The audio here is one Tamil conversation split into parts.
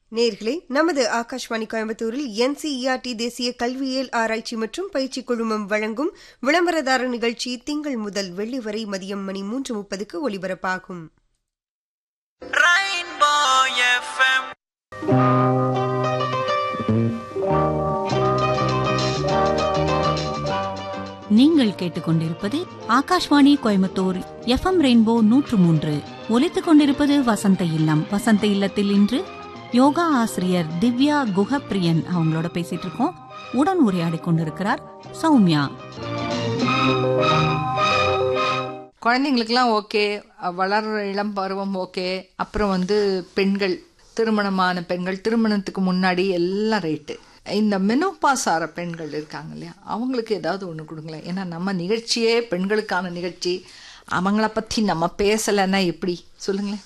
நேர்களே நமது ஆகாஷ்வாணி கோயம்புத்தூரில் என்சிஇஆர்டி தேசிய கல்வியியல் ஆராய்ச்சி மற்றும் பயிற்சி குழுமம் வழங்கும் விளம்பரதார நிகழ்ச்சி திங்கள் முதல் வெள்ளி வரை மதியம் மணி மூன்று முப்பதுக்கு ஒலிபரப்பாகும் Rainbow FM. நீங்கள் கேட்டுக்கொண்டிருப்பது ஆகாஷ்வாணி கோயம்புத்தூர் எஃப்எம் ரெயின்போ நூற்று மூன்று ஒலித்துக் கொண்டிருப்பது வசந்த இல்லம் வசந்த இல்லத்தில் இன்று யோகா ஆசிரியர் திவ்யா குஹப்பிரியன் அவங்களோட பேசிட்டு இருக்கோம் உடன் உரையாடி கொண்டிருக்கிறார் சௌமியா குழந்தைங்களுக்கெல்லாம் ஓகே வளர்ற இளம் பருவம் ஓகே அப்புறம் வந்து பெண்கள் திருமணமான பெண்கள் திருமணத்துக்கு முன்னாடி எல்லாம் ரைட்டு இந்த மெனோபாஸ் ஆகிற பெண்கள் இருக்காங்க இல்லையா அவங்களுக்கு ஏதாவது ஒன்று கொடுங்களேன் ஏன்னா நம்ம நிகழ்ச்சியே பெண்களுக்கான நிகழ்ச்சி அவங்கள பற்றி நம்ம பேசலைன்னா எப்படி சொல்லுங்களேன்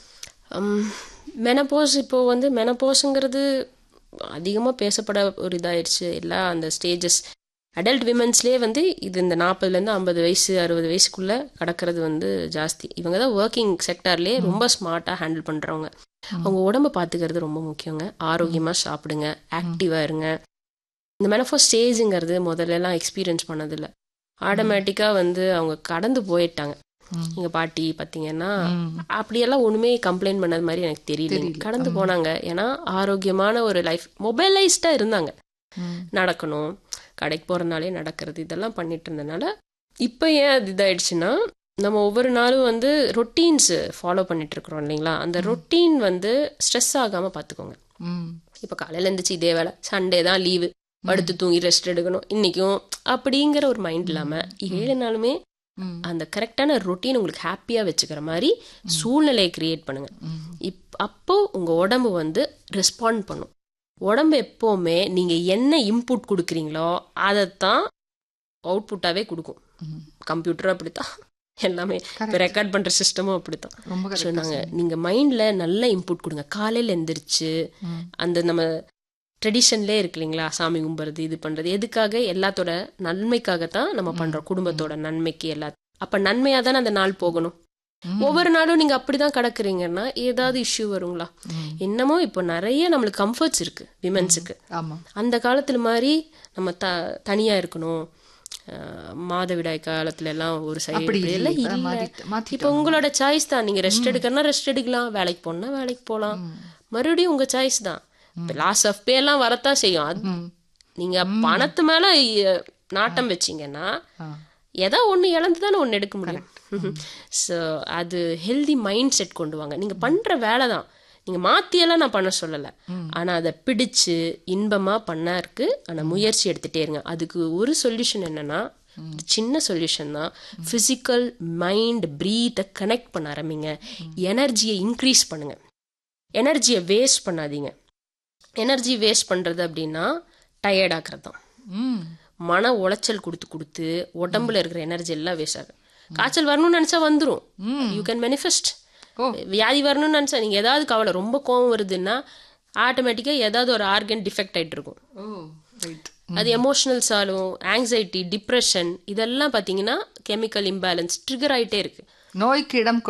மெனப்போஸ் இப்போது வந்து மெனப்போஸுங்கிறது அதிகமாக பேசப்பட ஒரு இதாயிடுச்சு எல்லா அந்த ஸ்டேஜஸ் அடல்ட் விமன்ஸ்லேயே வந்து இது இந்த நாற்பதுலேருந்து ஐம்பது வயசு அறுபது வயசுக்குள்ளே கடக்கிறது வந்து ஜாஸ்தி இவங்க தான் ஒர்க்கிங் செக்டார்லேயே ரொம்ப ஸ்மார்ட்டாக ஹேண்டில் பண்ணுறவங்க அவங்க உடம்ப பார்த்துக்கிறது ரொம்ப முக்கியங்க ஆரோக்கியமாக சாப்பிடுங்க ஆக்டிவாக இருங்க இந்த மெனஃபோஸ் ஸ்டேஜுங்கிறது முதல்லலாம் எக்ஸ்பீரியன்ஸ் பண்ணதில்ல ஆட்டோமேட்டிக்காக வந்து அவங்க கடந்து போயிட்டாங்க எங்க பாட்டி பார்த்தீங்கன்னா அப்படியெல்லாம் ஒண்ணுமே கம்ப்ளைண்ட் பண்ணது மாதிரி எனக்கு தெரியல கடந்து போனாங்க ஏன்னா ஆரோக்கியமான ஒரு லைஃப் மொபைலைஸ்டா இருந்தாங்க நடக்கணும் கடைக்கு போறதுனாலே நடக்கிறது இதெல்லாம் பண்ணிட்டு இருந்தனால இப்போ ஏன் அது இதாயிடுச்சுன்னா நம்ம ஒவ்வொரு நாளும் வந்து ரொட்டீன்ஸ் ஃபாலோ பண்ணிட்டு இருக்கிறோம் இல்லைங்களா அந்த ரொட்டீன் வந்து ஸ்ட்ரெஸ் ஆகாம பார்த்துக்கோங்க ம் இப்போ காலையில இருந்துச்சு இதே வேலை சண்டே தான் லீவு படுத்து தூங்கி ரெஸ்ட் எடுக்கணும் இன்னைக்கும் அப்படிங்கிற ஒரு மைண்ட் இல்லாம ஏழு நாளுமே அந்த கரெக்டான ரொட்டீன் உங்களுக்கு ஹாப்பியா வச்சுக்கிற மாதிரி சூழ்நிலையை கிரியேட் பண்ணுங்க இப் அப்போ உங்க உடம்பு வந்து ரெஸ்பாண்ட் பண்ணும் உடம்பு எப்போவுமே நீங்க என்ன இன்புட் கொடுக்குறீங்களோ அதைத்தான் அவுட்புட்டாவே கொடுக்கும் கம்ப்யூட்டரும் அப்படித்தான் எல்லாமே இப்போ ரெக்கார்ட் பண்ற சிஸ்டமும் அப்படித்தான் ரொம்ப ஸோ நாங்கள் நீங்கள் மைண்டில் நல்ல இன்புட் கொடுங்க காலையில் எந்திரிச்சு அந்த நம்ம ட்ரெடிஷன்லே இருக்கு இல்லைங்களா சாமி கும்பிட்றது இது பண்ணுறது எதுக்காக எல்லாத்தோட நன்மைக்காகத்தான் நம்ம பண்ணுறோம் குடும்பத்தோட நன்மைக்கு எல்லா அப்போ நன்மையாக தானே அந்த நாள் போகணும் ஒவ்வொரு நாளும் நீங்கள் அப்படி தான் கிடக்குறீங்கன்னா ஏதாவது இஷ்யூ வருங்களா என்னமோ இப்போ நிறைய நம்மளுக்கு கம்ஃபர்ட்ஸ் இருக்கு விமென்ஸுக்கு ஆமா அந்த காலத்துல மாதிரி நம்ம த தனியா இருக்கணும் அஹ் மாதவிடாய் காலத்துல எல்லாம் ஒரு அப்படி சைடு இல்லை, எல்லாம் இப்ப இல்ல மாத்திட்டு- மாத்திட்டாங்க. இப்போ உங்களோட சாய்ஸ் தான் நீங்க ரெஸ்ட் எடுக்கணும்னா ரெஸ்ட் எடுக்கலாம் வேலைக்கு போனா வேலைக்கு போகலாம் மறுபடியும் உங்க சாய்ஸ் தான் லாஸ் ஆஃப் பே எல்லாம் வரத்தான் செய்யும் அது நீங்க பணத்து மேல இ- நாட்டம் வச்சீங்கன்னா ஏதோ ஒண்ணு இழந்து தானே ஒண்ணு எடுக்க முடியும் ஸோ அது ஹெல்தி மைண்ட் செட் கொண்டு வாங்க நீங்க பண்ற வேலை தான் நீங்க மாத்தியெல்லாம் நான் பண்ண சொல்லல ஆனா அதை பிடிச்சு இன்பமா பண்ணா இருக்கு ஆனா முயற்சி எடுத்துட்டே இருங்க அதுக்கு ஒரு சொல்யூஷன் என்னன்னா ஒரு சின்ன சொல்யூஷன் தான் பிசிக்கல் மைண்ட் பிரீத்தை கனெக்ட் பண்ண ஆரம்பிங்க எனர்ஜியை இன்க்ரீஸ் பண்ணுங்க எனர்ஜியை வேஸ்ட் பண்ணாதீங்க எனர்ஜி வேஸ்ட் பண்றது அப்படின்னா டயர்ட் ஆக்குறது தான் ம் மன உளைச்சல் கொடுத்து கொடுத்து உடம்புல இருக்கிற எனர்ஜி எல்லாம் வேஸ்ட் ஆகும் காய்ச்சல் வரணும்னு நினைச்சா வந்துரும் யூ கேன் manifest வியாதி வரணும்னு நினைச்சா நீங்க ஏதாவது கவலை ரொம்ப கோவம் வருதுன்னா ஆட்டோமேட்டிக்கா ஏதாவது ஒரு ஆர்கன் டிஃபெக்ட் ஆயிட்டு இருக்கும் ஓ ரைட் அது எமோஷனல்ஸாலும் ஆங்ஸைட்டி டிப்ரெஷன் இதெல்லாம் பாத்தீங்கன்னா கெமிக்கல் இம்பேலன்ஸ் ட்ரிகர் ஆயிட்டே இருக்கு நோய்க்கு இடம்